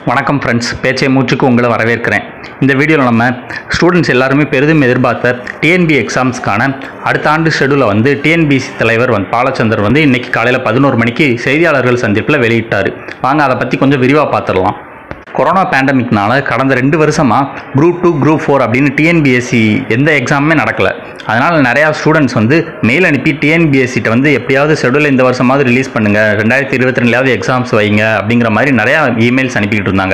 வணக்கம் ஃப்ரெண்ட்ஸ் பேச்சை மூச்சுக்கு உங்களை வரவேற்கிறேன் இந்த வீடியோவில் நம்ம ஸ்டூடெண்ட்ஸ் எல்லாருமே பெரிதும் எதிர்பார்த்த டிஎன்பி எக்ஸாம்ஸ்க்கான அடுத்த ஆண்டு ஷெடியூலை வந்து டிஎன்பிசி தலைவர் வந்து பாலச்சந்தர் வந்து இன்னைக்கு காலையில் பதினோரு மணிக்கு செய்தியாளர்கள் சந்திப்பில் வெளியிட்டார் வாங்க அதை பற்றி கொஞ்சம் விரிவாக பார்த்துடலாம் கொரோனா பேண்டமிக்னால கடந்த ரெண்டு வருஷமாக குரூப் டூ குரூப் ஃபோர் அப்படின்னு டிஎன்பிஎஸ்சி எந்த எக்ஸாமுமே நடக்கலை அதனால் நிறையா ஸ்டூடெண்ட்ஸ் வந்து மெயில் அனுப்பி டிஎன்பிஎஸ்சிட்ட வந்து எப்படியாவது ஷெடியூல் இந்த வருஷமாவது ரிலீஸ் பண்ணுங்கள் ரெண்டாயிரத்தி இருபத்தி ரெண்டுலையாவது எக்ஸாம்ஸ் வைங்க அப்படிங்கிற மாதிரி நிறையா இமெயில்ஸ் அனுப்பிக்கிட்டு இருந்தாங்க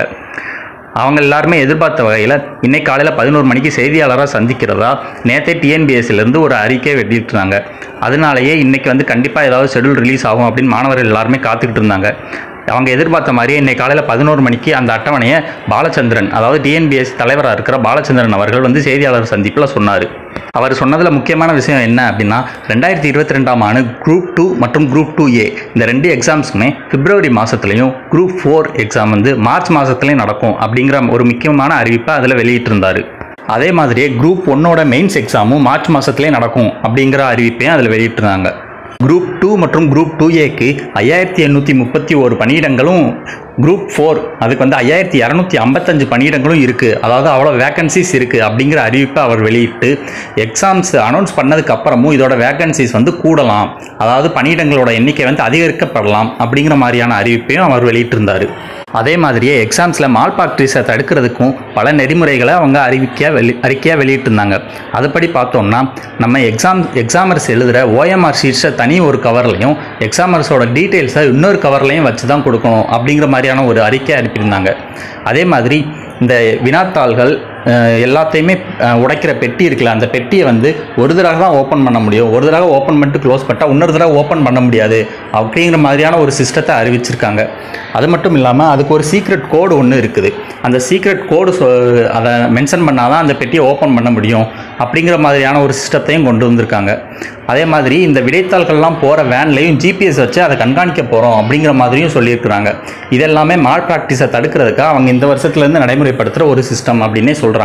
அவங்க எல்லாருமே எதிர்பார்த்த வகையில் இன்னைக்கு காலையில் பதினோரு மணிக்கு செய்தியாளராக சந்திக்கிறதா நேற்றே டிஎன்பிஎஸ்சிலேருந்து ஒரு அறிக்கை வெளியிட்டிருந்தாங்க அதனாலேயே இன்னைக்கு வந்து கண்டிப்பாக ஏதாவது ஷெடியூல் ரிலீஸ் ஆகும் அப்படின்னு மாணவர்கள் எல்லாருமே காத்துக்கிட்டு இருந்தாங்க அவங்க எதிர்பார்த்த மாதிரியே இன்னைக்கு காலையில் பதினோரு மணிக்கு அந்த அட்டவணையை பாலச்சந்திரன் அதாவது டிஎன்பிஎஸ் தலைவராக இருக்கிற பாலச்சந்திரன் அவர்கள் வந்து செய்தியாளர் சந்திப்பில் சொன்னார் அவர் சொன்னதில் முக்கியமான விஷயம் என்ன அப்படின்னா ரெண்டாயிரத்தி இருபத்தி ரெண்டாம் ஆண்டு குரூப் டூ மற்றும் குரூப் டூ ஏ இந்த ரெண்டு எக்ஸாம்ஸுமே பிப்ரவரி மாதத்துலையும் குரூப் ஃபோர் எக்ஸாம் வந்து மார்ச் மாதத்துலையும் நடக்கும் அப்படிங்கிற ஒரு முக்கியமான அறிவிப்பை அதில் வெளியிட்டிருந்தார் அதே மாதிரியே குரூப் ஒன்னோட மெயின்ஸ் எக்ஸாமும் மார்ச் மாதத்துலேயே நடக்கும் அப்படிங்கிற அறிவிப்பையும் அதில் வெளியிட்டிருந்தாங்க குரூப் டூ மற்றும் குரூப் டூ ஏக்கு ஐயாயிரத்தி எண்ணூற்றி முப்பத்தி ஒரு பணியிடங்களும் குரூப் ஃபோர் அதுக்கு வந்து ஐயாயிரத்தி இரநூத்தி ஐம்பத்தஞ்சு பணியிடங்களும் இருக்குது அதாவது அவ்வளோ வேகன்சிஸ் இருக்குது அப்படிங்கிற அறிவிப்பை அவர் வெளியிட்டு எக்ஸாம்ஸ் அனௌன்ஸ் பண்ணதுக்கு அப்புறமும் இதோட வேகன்சிஸ் வந்து கூடலாம் அதாவது பணியிடங்களோட எண்ணிக்கை வந்து அதிகரிக்கப்படலாம் அப்படிங்கிற மாதிரியான அறிவிப்பையும் அவர் வெளியிட்டிருந்தார் அதே மாதிரியே எக்ஸாம்ஸில் மால் ப்ராக்டிஸை தடுக்கிறதுக்கும் பல நெறிமுறைகளை அவங்க அறிவிக்கையாக வெளி அறிக்கையாக வெளியிட்டிருந்தாங்க அதுபடி பார்த்தோம்னா நம்ம எக்ஸாம் எக்ஸாமர்ஸ் எழுதுகிற ஓஎம்ஆர் ஷீட்ஸை தனி ஒரு கவர்லையும் எக்ஸாமர்ஸோட டீட்டெயில்ஸை இன்னொரு கவர்லையும் வச்சு தான் கொடுக்கணும் அப்படிங்கிற மாதிரியான ஒரு அறிக்கை அனுப்பியிருந்தாங்க அதே மாதிரி இந்த வினாத்தாள்கள் அஹ், எல்லாத்தையுமே அஹ், உடைக்கிற பெட்டி இருக்குல்ல அந்த பெட்டியை வந்து ஒரு தடவை தான் ஓப்பன் பண்ண முடியும் ஒரு தடவை ஓப்பன் பண்ணிட்டு க்ளோஸ் பண்ணிட்டா இன்னொரு தடவை ஓப்பன் பண்ண முடியாது அப்படிங்கிற மாதிரியான ஒரு சிஸ்டத்தை அறிவிச்சிருக்காங்க அது மட்டும் இல்லாமல் அதுக்கு ஒரு சீக்ரெட் கோடு ஒன்று இருக்குது அந்த சீக்ரெட் கோடு சொ அதை மென்ஷன் பண்ணால் தான் அந்த பெட்டியை ஓப்பன் பண்ண முடியும் அப்படிங்கிற மாதிரியான ஒரு சிஸ்டத்தையும் கொண்டு வந்திருக்காங்க அதே மாதிரி இந்த விடைத்தாள்கள்லாம் போகிற வேன்லையும் ஜிபிஎஸ் வச்சு அதை கண்காணிக்க போகிறோம் அப்படிங்கிற மாதிரியும் சொல்லியிருக்கிறாங்க இதெல்லாமே மால் ப்ராக்டிஸை தடுக்கிறதுக்காக அவங்க இந்த வருஷத்துலேருந்து நடைமுறைப்படுத்துகிற ஒரு சிஸ்டம் அப்படின்னே சொல்கிறாங்க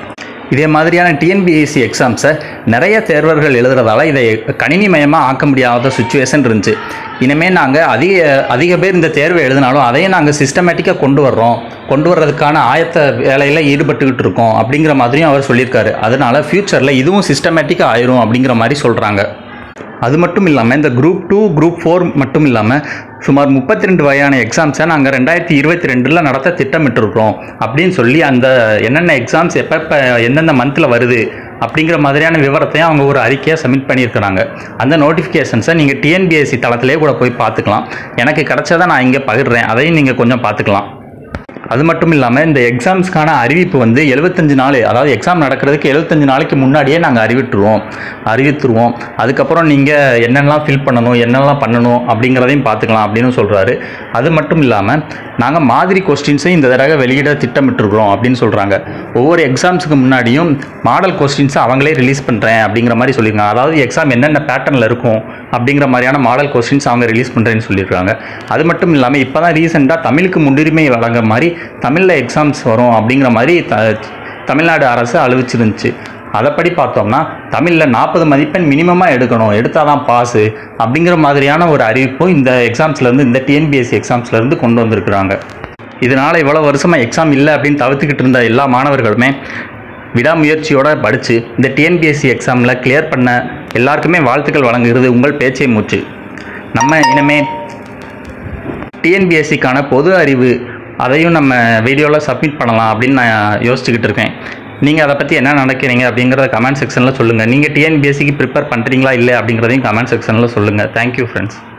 இதே மாதிரியான டிஎன்பிஎஸ்சி எக்ஸாம்ஸை நிறைய தேர்வர்கள் எழுதுறதால இதை கணினிமயமாக ஆக்க முடியாத சுச்சுவேஷன் இருந்துச்சு இனிமேல் நாங்கள் அதிக அதிக பேர் இந்த தேர்வை எழுதினாலும் அதையும் நாங்கள் சிஸ்டமேட்டிக்காக கொண்டு வர்றோம் கொண்டு வர்றதுக்கான ஆயத்த வேலையில் ஈடுபட்டுக்கிட்டு இருக்கோம் அப்படிங்கிற மாதிரியும் அவர் சொல்லியிருக்காரு அதனால ஃப்யூச்சரில் இதுவும் சிஸ்டமேட்டிக்காக ஆயிரும் அப்படிங்கிற மாதிரி சொல்கிறாங்க அது மட்டும் இல்லாமல் இந்த குரூப் டூ குரூப் ஃபோர் மட்டும் இல்லாமல் சுமார் முப்பத்தி ரெண்டு வகையான எக்ஸாம்ஸை நாங்கள் ரெண்டாயிரத்தி இருபத்தி ரெண்டில் நடத்த திட்டமிட்டிருக்கிறோம் அப்படின்னு சொல்லி அந்த என்னென்ன எக்ஸாம்ஸ் எப்பப்போ எந்தெந்த மந்தில் வருது அப்படிங்கிற மாதிரியான விவரத்தையும் அவங்க ஒரு அறிக்கையாக சப்மிட் பண்ணியிருக்கிறாங்க அந்த நோட்டிஃபிகேஷன்ஸை நீங்கள் டிஎன்பிஎஸ்சி தளத்திலே கூட போய் பார்த்துக்கலாம் எனக்கு கிடைச்சதை நான் இங்கே பகிர்றேன் அதையும் நீங்கள் கொஞ்சம் பார்த்துக்கலாம் அது மட்டும் இல்லாமல் இந்த எக்ஸாம்ஸ்க்கான அறிவிப்பு வந்து எழுபத்தஞ்சு நாள் அதாவது எக்ஸாம் நடக்கிறதுக்கு எழுபத்தஞ்சு நாளைக்கு முன்னாடியே நாங்கள் அறிவிட்டுருவோம் அறிவித்துருவோம் அதுக்கப்புறம் நீங்கள் என்னென்னலாம் ஃபில் பண்ணணும் என்னெல்லாம் பண்ணணும் அப்படிங்கிறதையும் பார்த்துக்கலாம் அப்படின்னு சொல்கிறாரு அது மட்டும் இல்லாமல் நாங்கள் மாதிரி கொஸ்டின்ஸையும் இந்த தடவை வெளியிட திட்டமிட்டுருக்குறோம் அப்படின்னு சொல்கிறாங்க ஒவ்வொரு எக்ஸாம்ஸுக்கு முன்னாடியும் மாடல் கொஸ்டின்ஸை அவங்களே ரிலீஸ் பண்ணுறேன் அப்படிங்கிற மாதிரி சொல்லியிருக்காங்க அதாவது எக்ஸாம் என்னென்ன பேட்டர்னில் இருக்கும் அப்படிங்கிற மாதிரியான மாடல் கொஸ்டின்ஸ் அவங்க ரிலீஸ் பண்ணுறேன்னு சொல்லியிருக்காங்க அது மட்டும் இல்லாமல் இப்போ தான் ரீசெண்டாக தமிழுக்கு முன்னுரிமை வழங்க மாதிரி தமிழில் எக்ஸாம்ஸ் வரும் அப்படிங்கிற மாதிரி த தமிழ்நாடு அரசு அறிவிச்சிருந்துச்சு அதைப்படி பார்த்தோம்னா தமிழில் நாற்பது மதிப்பெண் மினிமமாக எடுக்கணும் எடுத்தால் தான் பாஸு அப்படிங்கிற மாதிரியான ஒரு அறிவிப்பும் இந்த எக்ஸாம்ஸ்லேருந்து இந்த டிஎன்பிஎஸ்சி எக்ஸாம்ஸ்லேருந்து கொண்டு வந்திருக்கிறாங்க இதனால் இவ்வளோ வருஷமாக எக்ஸாம் இல்லை அப்படின்னு தவிர்த்துக்கிட்டு இருந்த எல்லா மாணவர்களுமே விடாமுயற்சியோட படித்து இந்த டிஎன்பிஎஸ்சி எக்ஸாமில் கிளியர் பண்ண எல்லாருக்குமே வாழ்த்துக்கள் வழங்குகிறது உங்கள் பேச்சை மூச்சு நம்ம இனிமே டிஎன்பிஎஸ்சிக்கான பொது அறிவு அதையும் நம்ம வீடியோவில் சப்மிட் பண்ணலாம் அப்படின்னு நான் யோசிச்சுக்கிட்டு இருக்கேன் நீங்கள் அதை பற்றி என்ன நினைக்கிறீங்க அப்படிங்கிறத கமெண்ட் செக்ஷனில் சொல்லுங்கள் நீங்கள் டிஎன்பிஎஸ்சிக்கு ப்ரிப்பேர் பண்ணுறீங்களா இல்லை அப்படிங்கிறதையும் கமெண்ட் செக்ஷனில் சொல்லுங்கள் தேங்க்யூ ஃப்ரெண்ட்ஸ்